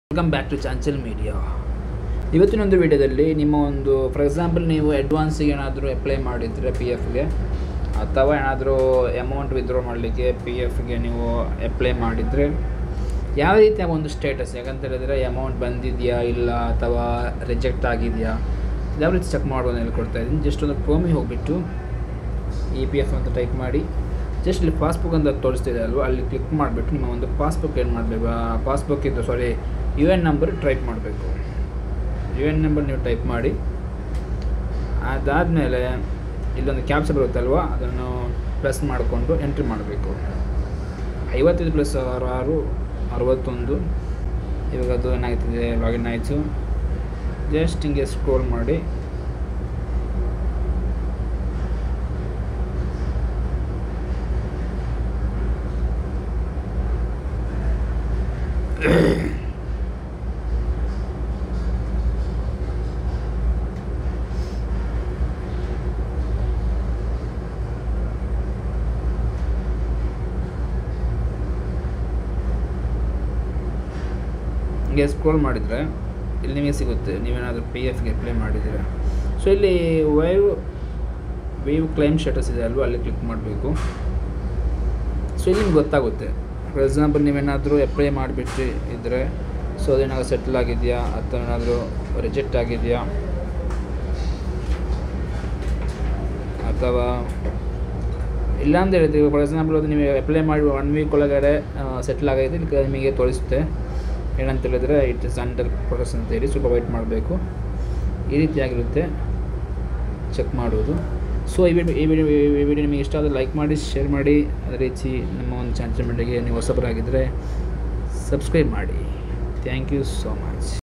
welcome back to Chanchal media ಇವತ್ತಿನ ಒಂದು ವಿಡಿಯೋದಲ್ಲಿ ನಿಮ್ಮ ಒಂದು ಫಾರ್ ಎಕ್ಸಾಂಪಲ್ ನೀವು ಅಡ್ವಾನ್ಸಿಗೆ ಏನಾದರೂ ಅಪ್ಲೈ ಮಾಡಿದರೆ ಪಿ ಎಫ್ಗೆ ಅಥವಾ ಏನಾದರೂ ಅಮೌಂಟ್ ವಿತ್ಡ್ರಾ ಮಾಡಲಿಕ್ಕೆ ಪಿ ಎಫ್ಗೆ ನೀವು ಅಪ್ಲೈ ಮಾಡಿದರೆ ಯಾವ ರೀತಿಯ ಒಂದು ಸ್ಟೇಟಸ್ ಯಾಕಂತ ಹೇಳಿದರೆ ಅಮೌಂಟ್ ಬಂದಿದೆಯಾ ಇಲ್ಲ ಅಥವಾ ರಿಜೆಕ್ಟ್ ಆಗಿದೆಯಾ ಯಾವ ರೀತಿ ಚೆಕ್ ಮಾಡ್ಬೋದು ಅಂತ ಹೇಳ್ಕೊಡ್ತಾ ಇದ್ದೀನಿ ಜಸ್ಟ್ ಒಂದು ಕ್ರೋಮಿಗೆ ಹೋಗಿಬಿಟ್ಟು ಇ ಪಿ ಎಫ್ ಅಂತ ಟೈಪ್ ಮಾಡಿ ಜಸ್ಟ್ ಇಲ್ಲಿ ಪಾಸ್ಬುಕ್ ಅಂತ ತೋರಿಸ್ತಿದೆ ಅಲ್ವಾ ಅಲ್ಲಿ ಕ್ಲಿಕ್ ಮಾಡಿಬಿಟ್ಟು ನಿಮ್ಮ ಒಂದು ಪಾಸ್ಬುಕ್ ಏನು ಮಾಡಬೇಕು ಪಾಸ್ಬುಕ್ ಇದ್ದು sorry U N number type ಮಾಡಬೇಕು ಯು ಎನ್ ನಂಬರ್ ನೀವು ಟೈಪ್ ಮಾಡಿ ಅದಾದಮೇಲೆ ಇಲ್ಲೊಂದು ಕ್ಯಾಪ್ಚರ್ ಬರುತ್ತಲ್ವಾ ಅದನ್ನು ಪ್ರೆಸ್ ಮಾಡಿಕೊಂಡು ಎಂಟ್ರಿ ಮಾಡಬೇಕು ಐವತ್ತೈದು ಪ್ಲಸ್ ಆರು ಆರು ಅರವತ್ತೊಂದು ಇವಾಗ ಅದು ಏನಾಗ್ತಿದೆ ಲಾಗಿನ್ ಆಯಿತು ಜಸ್ಟ್ ಹಿಂಗೆ ಸ್ಕ್ರೋಲ್ ಮಾಡಿ ಹಿಂಗೆ ಸ್ಕ್ರೋಲ್ ಮಾಡಿದರೆ ಇಲ್ಲಿ ನಿಮಗೆ ಸಿಗುತ್ತೆ ನೀವೇನಾದರೂ ಪಿ ಎಫ್ಗೆ ಅಪ್ಲೈ ಮಾಡಿದ್ದೀರಾ ಸೊ ಇಲ್ಲಿ ವೈವ್ ವೇವ್ ಕ್ಲೈಮ್ ಸ್ಟೇಟಸ್ ಇದೆ ಅಲ್ವಾ ಅಲ್ಲಿ ಕ್ಲಿಕ್ ಮಾಡಬೇಕು ಸೊ ಇಲ್ಲಿ ನಿಮ್ಗೆ ಗೊತ್ತಾಗುತ್ತೆ ಫಾರ್ ಎಕ್ಸಾಂಪಲ್ ನೀವೇನಾದರೂ ಅಪ್ಲೈ ಮಾಡಿಬಿಟ್ಟು ಇದ್ದರೆ ಸೊ ಅದೇನಾದ್ರು ಸೆಟ್ಲ್ ಆಗಿದೆಯಾ ಅಥವಾ ಏನಾದರೂ ರಿಜೆಕ್ಟ್ ಆಗಿದೆಯಾ ಅಥವಾ ಇಲ್ಲ ಅಂತ ಹೇಳಿದ್ರೆ ಫಾರ್ ಎಕ್ಸಾಂಪಲ್ ಅದು ನೀವು ಅಪ್ಲೈ ಮಾಡಿ ಒನ್ ವೀಕ್ ಒಳಗಡೆ ಸೆಟ್ಲ್ ಆಗಿದೆ ಇಲ್ಲಿ ನಿಮಗೆ ತೋರಿಸುತ್ತೆ ಏನಂತ ಹೇಳಿದ್ರೆ ಇಟ್ ಇಸ್ ಅಂಡರ್ ಪ್ರೊಸೆಸ್ ಅಂತ ಹೇಳಿ ಸ್ವಲ್ಪ ವೆಯ್ಟ್ ಮಾಡಬೇಕು ಈ ರೀತಿಯಾಗಿರುತ್ತೆ ಚೆಕ್ ಮಾಡುವುದು ಸೊ ಈ ವಿಡಿಯೋ ಈ ವಿಡಿಯೋ ಈ ವಿಡಿಯೋ ನಿಮಗೆ ಇಷ್ಟ ಆದರೆ ಲೈಕ್ ಮಾಡಿ ಶೇರ್ ಮಾಡಿ ಅದೇ ರೀತಿ ನಮ್ಮ ಒಂದು ಚಾನಲ್ ಮೀಡಿಯಾಗೆ ನೀವು ಹೊಸಬರಾಗಿದ್ದರೆ ಸಬ್ಸ್ಕ್ರೈಬ್ ಮಾಡಿ ಥ್ಯಾಂಕ್ ಯು ಸೋ ಮಚ್